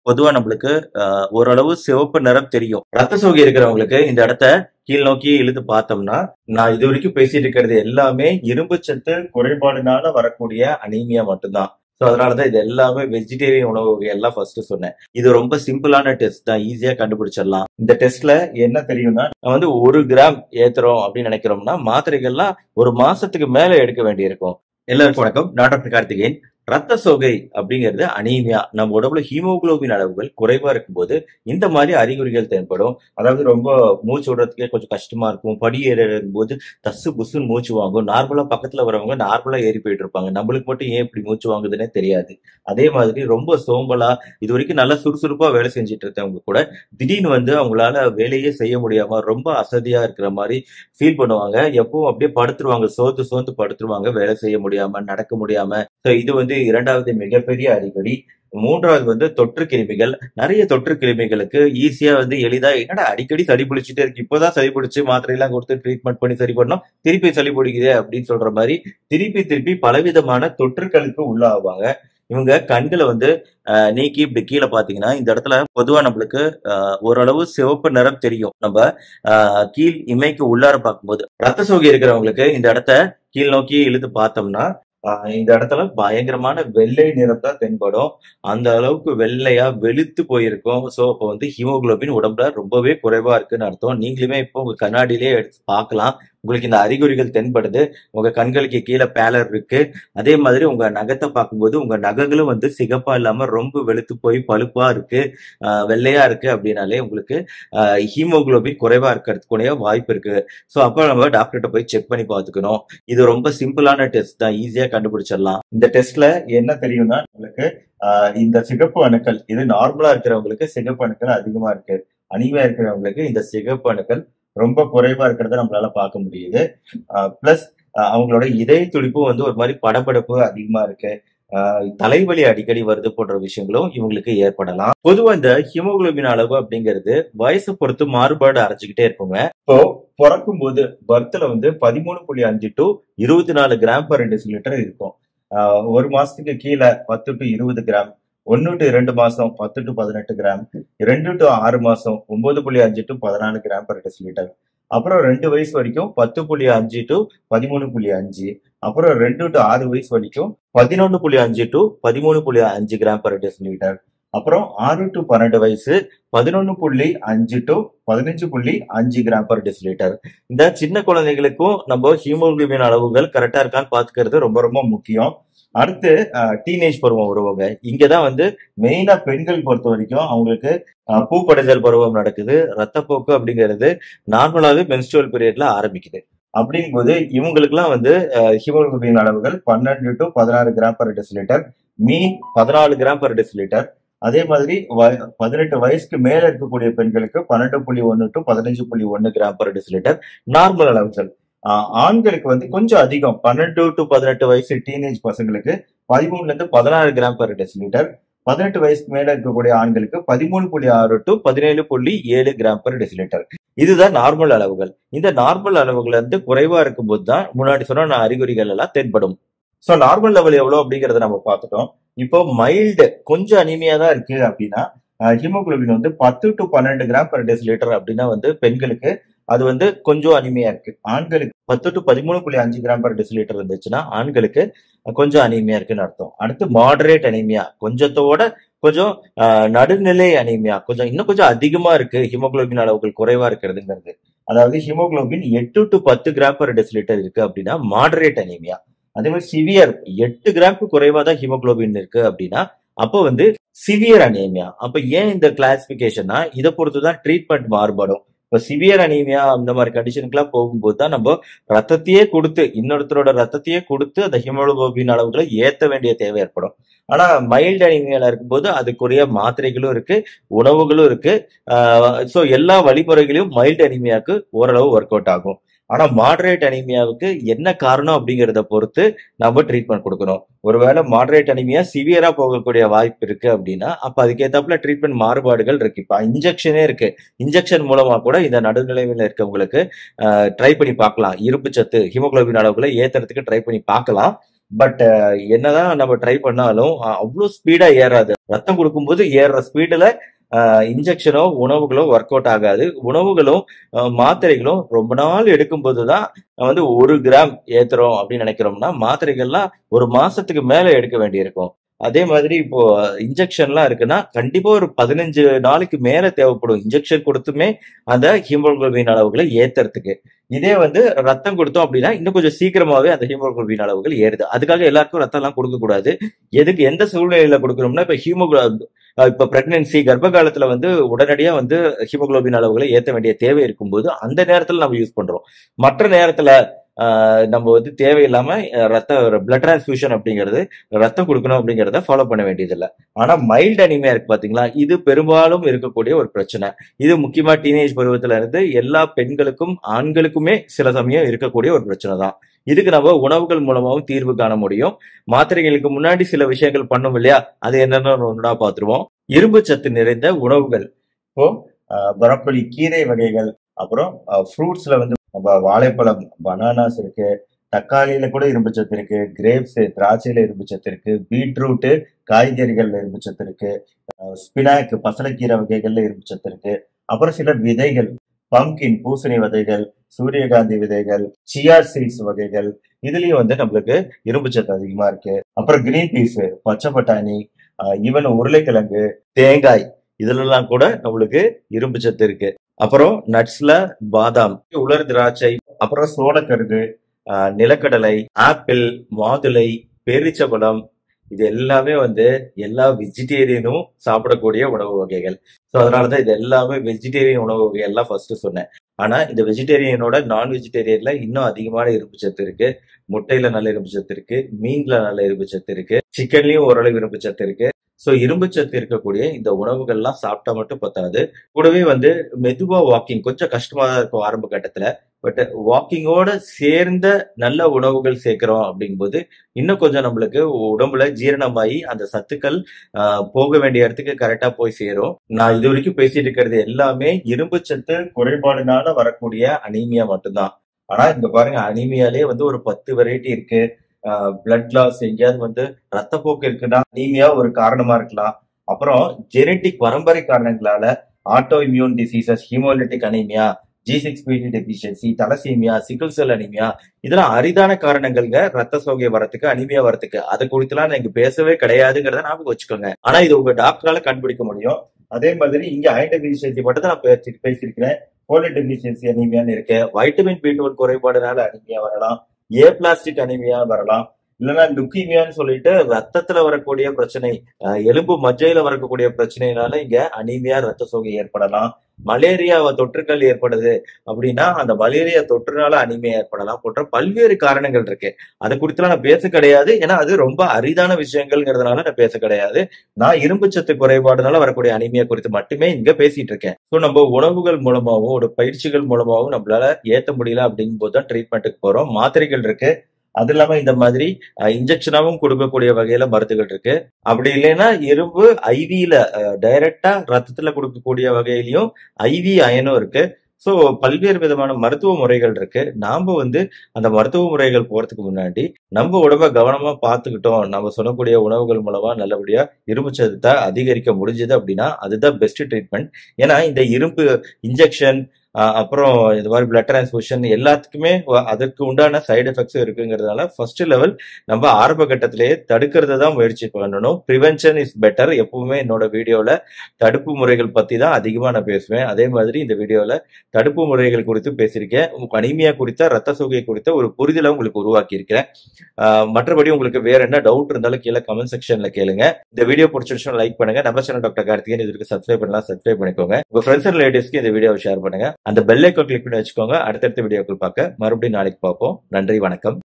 பொதுவா நம்மளுக்கு அஹ், ஓரளவு சிவப்பு நிறம் தெரியும் ரத்த சோகை இருக்கிறவங்களுக்கு இந்த இடத்த கீழ் நோக்கி இழுத்து பார்த்தோம்னா நான் இது வரைக்கும் பேசிட்டு இருக்கிறது எல்லாமே இரும்பு சத்து குறைபாடுனால வரக்கூடிய அனீமியா மட்டும்தான் ஸோ அதனாலதான் இது எல்லாமே வெஜிடேரியன் உணவு வகையெல்லாம் ஃபர்ஸ்ட் சொன்னேன் இது ரொம்ப சிம்பிளான டெஸ்ட் தான் ஈஸியா கண்டுபிடிச்சிடலாம் இந்த டெஸ்ட்ல என்ன தெரியும்னா நான் வந்து ஒரு கிராம் ஏத்துறோம் அப்படின்னு நினைக்கிறோம்னா மாத்திரைகள்லாம் ஒரு மாசத்துக்கு மேல எடுக்க வேண்டியிருக்கும் எல்லாருக்கும் வணக்கம் நான் டாக்டர் கார்த்திகேயன் ரத்த சோகை அப்படிங்கிறது அனீமியா நம்ம உடம்புல ஹீமோகுளோபின் அளவுகள் குறைவா இருக்கும்போது இந்த மாதிரி அறிகுறிகள் தென்படும் அதாவது ரொம்ப மூச்சு விடுறதுக்கே கொஞ்சம் கஷ்டமா இருக்கும் படி ஏறும் போது தசு புசுன்னு மூச்சு வாங்கும் நார்மலா பக்கத்துல வரவங்க நார்மலா ஏறி போயிட்டு இருப்பாங்க நம்மளுக்கு மட்டும் ஏன் இப்படி மூச்சு வாங்குதுன்னே தெரியாது அதே மாதிரி ரொம்ப சோம்பலா இது வரைக்கும் நல்லா சுறுசுறுப்பா வேலை செஞ்சுட்டு இருந்தவங்க கூட திடீர்னு வந்து அவங்களால வேலையே செய்ய முடியாம ரொம்ப அசதியா இருக்கிற மாதிரி ஃபீல் பண்ணுவாங்க எப்பவும் அப்படியே படுத்துருவாங்க சோர்ந்து சோர்ந்து படுத்துருவாங்க வேலை செய்ய முடியாம நடக்க முடியாம So இது வந்து இரண்டாவது மிகப்பெரிய அறிகுறி மூன்றாவது வந்து தொற்று கிருமிகள் நிறைய தொற்று கிருமிகளுக்கு ஈஸியா வந்து எளிதா என்னடா அடிக்கடி சளி பிடிச்சிட்டே இருக்கு இப்போதான் சளி பிடிச்சு மாத்திரை எல்லாம் கொடுத்து ட்ரீட்மெண்ட் பண்ணி சரி பண்ணோம் திருப்பி சளி பிடிக்குதே அப்படின்னு சொல்ற மாதிரி திருப்பி திருப்பி பலவிதமான தொற்றுகளுக்கு உள்ளாவாங்க இவங்க கண்களை வந்து அஹ், நீக்கி இப்படி கீழே பாத்தீங்கன்னா இந்த இடத்துல பொதுவா நம்மளுக்கு அஹ், ஓரளவு சிவப்பு நிறம் தெரியும் நம்ம அஹ், கீழ் இமைக்கு உள்ளார பார்க்கும்போது ரத்த சோகை இருக்கிறவங்களுக்கு இந்த இடத்த கீழ் நோக்கி இழுத்து பார்த்தோம்னா ஆஹ் இந்த இடத்துல பயங்கரமான வெள்ளை நிறம் தான் தென்படும் அந்த அளவுக்கு வெள்ளையா வெளுத்து போயிருக்கும் சோ அப்போ வந்து ஹீமோகுளோபின் உடம்புல ரொம்பவே குறைவா இருக்குன்னு அர்த்தம் நீங்களுமே இப்போ உங்க கண்ணாடியிலே எடுத்து பார்க்கலாம் உங்களுக்கு இந்த அறிகுறிகள் தென்படுது உங்க கண்களுக்கு கீழே பேலர் இருக்கு அதே மாதிரி உங்க நகத்தை பார்க்கும்போது உங்க நகங்களும் வந்து சிகப்பா இல்லாம ரொம்ப வெளுத்து போய் பழுப்பா இருக்கு ஆஹ் வெள்ளையா இருக்கு அப்படின்னாலே உங்களுக்கு ஹீமோகுளோபின் குறைவா இருக்கிறதுக்குடைய வாய்ப்பு இருக்கு ஸோ அப்போ நம்ம டாக்டர்கிட்ட போய் செக் பண்ணி பார்த்துக்கணும் இது ரொம்ப சிம்பிளான டெஸ்ட் தான் ஈஸியா கண்டுபிடிச்சிடலாம் இந்த டெஸ்ட்ல என்ன தெரியும்னா உங்களுக்கு ஆஹ் இந்த சிகப்பு அணுக்கள் இது நார்மலா இருக்கிறவங்களுக்கு சிகப்பு அணுக்கள் அதிகமா இருக்கு அனிமையா இருக்கிறவங்களுக்கு இந்த சிகப்பு அணுக்கள் ரொம்ப குறைவா இருக்கிறத நம்மளால பார்க்க முடியுது பிளஸ் அவங்களோட இதய துடிப்பும் வந்து ஒரு மாதிரி படபடப்பு அதிகமா இருக்கு ஆஹ் தலைவலி அடிக்கடி வருது போன்ற விஷயங்களும் இவங்களுக்கு ஏற்படலாம் பொதுவா இந்த ஹீமோகுளோபின் அளவு அப்படிங்கிறது வயசை பொறுத்து மாறுபாடு அரைஞ்சுக்கிட்டே இருக்குங்க இப்போ பிறக்கும் போது பர்த்ல வந்து பதிமூணு புள்ளி அஞ்சு டு இருபத்தி நாலு கிராம் பர் டெசிலிட்டர் இருக்கும் ஆஹ் ஒரு மாசத்துக்கு கீழே பத்து டு இருபது கிராம் ஒன்னு டு ரெண்டு மாசம் பத்து டு பதினெட்டு கிராம் ரெண்டு டு ஆறு மாசம் ஒன்பது புள்ளி அஞ்சு டு பதினாலு கிராம் பர் டெசிலிட்டர் அப்புறம் ரெண்டு வயசு வரைக்கும் பத்து புள்ளி அஞ்சு டு பதிமூணு புள்ளி அஞ்சு அப்புறம் ரெண்டு டு ஆறு வயசு வரைக்கும் பதினொன்னு புள்ளி அஞ்சு டு பதிமூணு புள்ளி அஞ்சு கிராம் பர் டெசிலிட்டர் அப்புறம் ஆறு டு பன்னெண்டு வயசு பதினொன்னு புள்ளி அஞ்சு டு பதினஞ்சு புள்ளி அஞ்சு கிராம் பர் டெசிலிட்டர் இந்த சின்ன குழந்தைகளுக்கும் நம்ம ஹீமோகுளோபின் அளவுகள் கரெக்டா இருக்கான்னு பாத்துக்கிறது ரொம்ப ரொம்ப முக்கியம் அடுத்து டீனேஜ் பருவம் வருவாங்க இங்கதான் வந்து மெயினா பெண்கள் பொறுத்த வரைக்கும் அவங்களுக்கு அஹ், பூப்படைதல் பருவம் நடக்குது ரத்தப்போக்கு அப்படிங்கிறது நார்மலாவே மென்ஸ்ட்ரல் பீரியட்ல ஆரம்பிக்குது அப்படிங்கும்போது இவங்களுக்குலாம் வந்து ஹீமோகுளோபின் அளவுகள் பன்னெண்டு டு பதினாறு கிராம் பர் டெசிலிட்டர் மீன் பதினாலு கிராம் பர் டெசிலிட்டர் அதே மாதிரி வய- பதினெட்டு வயசுக்கு மேல இருக்கக்கூடிய பெண்களுக்கு பன்னெண்டு புள்ளி ஒன்னு டு பதினஞ்சு புள்ளி ஒன்னு கிராம் பர் டெசிலிட்டர் நார்மல் அளவுகள் ஆஹ் ஆண்களுக்கு வந்து கொஞ்சம் அதிகம் பன்னெண்டு டு பதினெட்டு வயசு டீனேஜ் பசங்களுக்கு பதிமூணுல இருந்து பதினாறு கிராம் பர் டெசிலிட்டர் பதினெட்டு வயசுக்கு மேல இருக்கக்கூடிய ஆண்களுக்கு பதிமூணு புள்ளி ஆறு டு பதினேழு புள்ளி ஏழு கிராம் பர் டெசிலிட்டர் இதுதான் நார்மல் அளவுகள் இந்த நார்மல் அளவுகள் வந்து குறைவா இருக்கும்போது தான் முன்னாடி சொன்ன அறிகுறிகள் எல்லாம் தென்படும் ஸோ நார்மல் லெவல் எவ்வளவு அப்படிங்கறத நம்ம பார்த்துட்டோம் இப்போ மைல்டு கொஞ்சம் அனிமியா தான் இருக்கு அப்படின்னா ஹீமோகுளோபின் வந்து பத்து டு பன்னெண்டு கிராம் பர் டெசிலிட்டர் அப்படின்னா வந்து பெண்களுக்கு அது வந்து கொஞ்சம் அனிமையா இருக்கு ஆண்களுக்கு பத்து டு பதிமூணு புள்ளி அஞ்சு கிராம் பர் டெசிலிட்டர் இருந்துச்சுன்னா ஆண்களுக்கு கொஞ்சம் அனிமியா இருக்குன்னு அர்த்தம் அடுத்து மாடரேட் அனிமியா கொஞ்சத்தோட கொஞ்சம் ஆஹ், நடுநிலை அனிமியா கொஞ்சம் இன்னும் கொஞ்சம் அதிகமா இருக்கு ஹீமோகுளோபின் அளவுகள் குறைவா இருக்கிறதுங்கிறது அதாவது ஹீமோகுளோபின் எட்டு டு பத்து கிராம் பர் டெசிலிட்டர் இருக்கு அப்படின்னா மாடரேட் அனிமியா அதே மாதிரி சிவியர் எட்டு கிராம்க்கு குறைவா தான் ஹீமோகுளோபின் இருக்கு அப்படின்னா அப்போ வந்து சிவியர் அனீமியா அப்ப ஏன் இந்த கிளாசிபிகேஷன்னா இதை பொறுத்து தான் ட்ரீட்மெண்ட் மாறுபடும் இப்போ சிவியர் அனீமியா அந்த மாதிரி கண்டிஷனுக்குலாம் போகும்போது தான் நம்ம ரத்தத்தையே கொடுத்து இன்னொருத்தரோட ரத்தத்தையே கொடுத்து அந்த ஹீமோகுளோபின் அளவுகளை ஏத்த வேண்டிய தேவை ஏற்படும் ஆனா மைல்டு அனீமியால இருக்கும்போது அதுக்குரிய மாத்திரைகளும் இருக்கு உணவுகளும் இருக்கு ஸோ எல்லா வழிமுறைகளையும் மைல்டு அனீமியாவுக்கு ஓரளவு ஒர்க் அவுட் ஆகும் ஆனா மாடரேட் அனீமியாவுக்கு என்ன காரணம் அப்படிங்கறத பொறுத்து நம்ம ட்ரீட்மெண்ட் கொடுக்கணும் ஒருவேளை மாடரேட் அனிமியா சிவியரா போகக்கூடிய வாய்ப்பு இருக்கு அப்படின்னா அப்ப அதுக்கேத்தாப்புல ட்ரீட்மெண்ட் மாறுபாடுகள் இருக்கு இப்ப இன்ஜெக்ஷனே இருக்கு இன்ஜெக்ஷன் மூலமா கூட இந்த நடுநிலைமையில இருக்கவங்களுக்கு ட்ரை பண்ணி பார்க்கலாம் இரும்பு சத்து ஹீமோகுளோபின் அளவுகளை ஏத்துறதுக்கு ட்ரை பண்ணி பார்க்கலாம் பட் என்னதான் நம்ம ட்ரை பண்ணாலும் அஹ், அவ்வளவு ஸ்பீடா ஏறாது ரத்தம் கொடுக்கும்போது ஏறுற ஸ்பீடுல இன்ஜெக்ஷனோ உணவுகளோ ஒர்க் அவுட் ஆகாது உணவுகளும் அஹ், மாத்திரைகளும் ரொம்ப நாள் எடுக்கும்போது தான் வந்து ஒரு கிராம் ஏத்துறோம் அப்படின்னு நினைக்கிறோம்னா மாத்திரைகள்லாம் ஒரு மாசத்துக்கு மேல எடுக்க வேண்டியிருக்கும் அதே மாதிரி இப்போ இன்ஜெக்ஷன்லாம் இருக்குன்னா கண்டிப்பா ஒரு பதினஞ்சு நாளைக்கு மேல தேவைப்படும் இன்ஜெக்ஷன் கொடுத்துமே அந்த ஹீமோகுளோபின் அளவுகளை ஏத்துறதுக்கு இதே வந்து ரத்தம் கொடுத்தோம் அப்படின்னா இன்னும் கொஞ்சம் சீக்கிரமாவே அந்த ஹீமோகுளோபின் அளவுகள் ஏறுது அதுக்காக எல்லாருக்கும் ரத்தம் எல்லாம் கொடுக்க கூடாது எதுக்கு எந்த சூழ்நிலையில கொடுக்கணும்னா இப்ப ஹீமோகுளோ இப்ப பிரெக்னன்சி கர்ப்ப காலத்துல வந்து உடனடியா வந்து ஹீமோகுளோபின் அளவுகளை ஏத்த வேண்டிய தேவை இருக்கும்போது அந்த நேரத்துல நம்ம யூஸ் பண்றோம் மற்ற நேரத்துல ஆஹ், நம்ம வந்து தேவையில்லாம அஹ், ரத்த பிளட் டிரான்ஸ்ஃபியூஷன் அப்படிங்கிறது ரத்தம் கொடுக்கணும் அப்படிங்கிறத ஃபாலோ பண்ண வேண்டியதில்லை ஆனா மைல்டு அனிமியா இருக்கு பாத்தீங்களா இது பெரும்பாலும் இருக்கக்கூடிய ஒரு பிரச்சனை இது முக்கியமா டீனேஜ் பருவத்துல இருந்து எல்லா பெண்களுக்கும் ஆண்களுக்குமே சில சமயம் இருக்கக்கூடிய ஒரு பிரச்சனை தான் இதுக்கு நம்ம உணவுகள் மூலமாவும் தீர்வு காண முடியும் மாத்திரைகளுக்கு முன்னாடி சில விஷயங்கள் பண்ணோம் இல்லையா அது என்னன்னு ஒன்றா பார்த்துருவோம் இரும்பு சத்து நிறைந்த உணவுகள் இப்போ பரப்பொலி கீரை வகைகள் அப்புறம் ஃப்ரூட்ஸ்ல வந்து நம்ம வாழைப்பழம் பனானாஸ் இருக்கு தக்காளியில கூட இரும்பு சத்து இருக்கு கிரேப்ஸ் திராட்சையில இரும்பு சத்து இருக்கு பீட்ரூட்டு காய்கறிகள்ல இரும்பு சத்து இருக்கு ஸ்பினாக் பசலைக்கீரை வகைகள்ல இரும்பு சத்து இருக்கு அப்புறம் சில விதைகள் பம்கின் பூசணி விதைகள் சூரியகாந்தி விதைகள் சியா சீட்ஸ் வகைகள் இதுலயும் வந்து நம்மளுக்கு இரும்பு சத்து அதிகமா இருக்கு அப்புறம் கிரீன் பீஸ் பச்சை பட்டாணி ஈவன் உருளைக்கிழங்கு தேங்காய் இதுலலாம் கூட நம்மளுக்கு இரும்பு சத்து இருக்கு அப்புறம் நட்ஸ்ல பாதாம் உலர் திராட்சை அப்புறம் சோளக்கருது ஆஹ் நிலக்கடலை ஆப்பிள் மாதுளை பேரிச்சபழம் இது எல்லாமே வந்து எல்லா வெஜிடேரியனும் சாப்பிடக்கூடிய உணவு வகைகள் ஸோ அதனாலதான் இது எல்லாமே வெஜிடேரியன் உணவு வகை எல்லாம் ஃபர்ஸ்ட் சொன்னேன் ஆனா இந்த வெஜிடேரியனோட நான் வெஜிடேரியன்ல இன்னும் அதிகமான இரும்பு சத்து இருக்கு முட்டையில நல்ல இரும்பு சத்து இருக்கு மீன்ல நல்ல இரும்பு சத்து இருக்கு சிக்கன்லயும் ஓரளவு இரும்பு சத்து இருக்கு ஸோ இரும்பு சத்து இருக்கக்கூடிய இந்த உணவுகள்லாம் சாப்பிட்டா மட்டும் பத்தாது கூடவே வந்து மெதுவா வாக்கிங் கொஞ்சம் கஷ்டமா தான் இருக்கும் ஆரம்ப கட்டத்துல பட் வாக்கிங்கோட சேர்ந்த நல்ல உணவுகள் சேர்க்கிறோம் அப்படிங்கும்போது இன்னும் கொஞ்சம் நம்மளுக்கு உடம்புல ஜீரணமாகி அந்த சத்துக்கள் ஆஹ், போக வேண்டிய இடத்துக்கு கரெக்டா போய் சேரும் நான் இது வரைக்கும் பேசிட்டு இருக்கிறது எல்லாமே இரும்பு சத்து குறைபாடுனால வரக்கூடிய அனீமியா மட்டும்தான் ஆனா இங்க பாருங்க அனீமியாலே வந்து ஒரு பத்து வெரைட்டி இருக்கு பிளட் லாஸ் எங்கேயாவது வந்து ரத்தப்போக்கு இருக்குன்னா அனீமியா ஒரு காரணமா இருக்கலாம் அப்புறம் ஜெனட்டிக் பரம்பரை காரணங்களால autoimmune diseases haemolytic anaemia G six PD deficiency thalassaemia sickle cell anaemia இதெல்லாம் அரிதான காரணங்கள்ங்க ரத்த சோகை வரத்துக்கு அனிமியா வரத்துக்கு அதை குறித்துலாம் நான் இங்க பேசவே கிடையாதுங்கிறத ஞாபகம் வச்சுக்கோங்க ஆனா இது உங்க டாக்டரால கண்டுபிடிக்க முடியும் அதே மாதிரி இங்க அயன் டெபிஷியன்சி மட்டும் தான் நான் பேசி- பேசியிருக்கிறேன் ஃபோலிக் டெபிஷியன்சி அனிமியான்னு இருக்கு வைட்டமின் பி டுவெல் குறைபாடுனால அனிமியா வரலாம் ஏ பிளாஸ்டிக் அனிமியா வரலாம் இல்லைன்னா லுக்கீமியான்னு சொல்லிட்டு ரத்தத்துல வரக்கூடிய பிரச்சனை அஹ் எலும்பு மஜ்ஜையில வரக்கூடிய பிரச்சனைனால இங்க அனீமியா ரத்த சோகை ஏற்படலாம் மலேரியா தொற்றுக்கள் ஏற்படுது அப்படின்னா அந்த மலேரியா தொற்றுனால அனிமியா ஏற்படலாம் போன்ற பல்வேறு காரணங்கள் இருக்கு அதை குறித்துலாம் நான் பேச கிடையாது ஏன்னா அது ரொம்ப அரிதான விஷயங்கள்ங்கிறதுனால நான் பேச கிடையாது நான் இரும்பு சத்து குறைபாடுனால வரக்கூடிய அனிமியா குறித்து மட்டுமே இங்க பேசிட்டு இருக்கேன் ஸோ நம்ம உணவுகள் மூலமாகவும் ஒரு பயிற்சிகள் மூலமாகவும் நம்மளால ஏத்த முடியல அப்படிங்கும் போது தான் ட்ரீட்மெண்ட்டுக்கு போறோம் மாத்திரைகள் இருக்கு அது இல்லாம இந்த மாதிரி இன்ஜெக்ஷனாவும் கொடுக்கக்கூடிய வகையில மருந்துகள் இருக்கு அப்படி இல்லைன்னா இரும்பு ஐவியில டைரக்டா ரத்தத்துல கொடுக்கக்கூடிய வகையிலயும் ஐவி அயனும் இருக்கு ஸோ பல்வேறு விதமான மருத்துவ முறைகள் இருக்கு நாம வந்து அந்த மருத்துவ முறைகள் போறதுக்கு முன்னாடி நம்ம உடம்ப கவனமா பார்த்துக்கிட்டோம் நம்ம சொல்லக்கூடிய உணவுகள் மூலமா நல்லபடியா இரும்பு சத்தத்தை அதிகரிக்க முடிஞ்சது அப்படின்னா அதுதான் பெஸ்ட் ட்ரீட்மெண்ட் ஏன்னா இந்த இரும்பு இன்ஜெக்ஷன் அப்புறம் இந்த மாதிரி பிளட் டிரான்ஸ்ஃபியூஷன் எல்லாத்துக்குமே வ- அதற்கு உண்டான சைடு எஃபெக்ட்ஸும் இருக்குங்கிறதுனால ஃபர்ஸ்ட் லெவல் நம்ம ஆரம்ப கட்டத்திலேயே தடுக்கிறது தான் முயற்சி பண்ணணும் ப்ரிவென்ஷன் இஸ் பெட்டர் எப்பவுமே என்னோட வீடியோல தடுப்பு முறைகள் பத்தி தான் அதிகமா நான் பேசுவேன் அதே மாதிரி இந்த வீடியோல தடுப்பு முறைகள் குறித்து பேசியிருக்கேன் உங்க அனிமியா குறித்த ரத்த சோகை குறித்த ஒரு புரிதலை உங்களுக்கு உருவாக்கி இருக்கிறேன் மற்றபடி உங்களுக்கு வேற என்ன டவுட் இருந்தாலும் கீழே கமெண்ட் செக்ஷன்ல கேளுங்க இந்த வீடியோ பிடிச்சிருச்சுன்னா லைக் பண்ணுங்க நம்ம சேனல் டாக்டர் கார்த்திகேயன் இதுக்கு சப்ஸ்கிரைப் பண்ணலாம் சப்ஸ்கிரைப் பண்ணிக்கோங்க உங்க ஃப்ரெண்ட்ஸ் அண்ட் ரிலேட்டிவ்ஸ்க்கு இந்த வீடியோவை ஷேர் பண்ணுங்க அந்த பெல் ஐக்கன் கிளிக் பண்ணி வச்சுக்கோங்க அடுத்தடுத்த வீடியோக்கள் பார்க்க மறுபடியும் நாளைக்கு பார்ப்போம் நன்றி வணக்கம்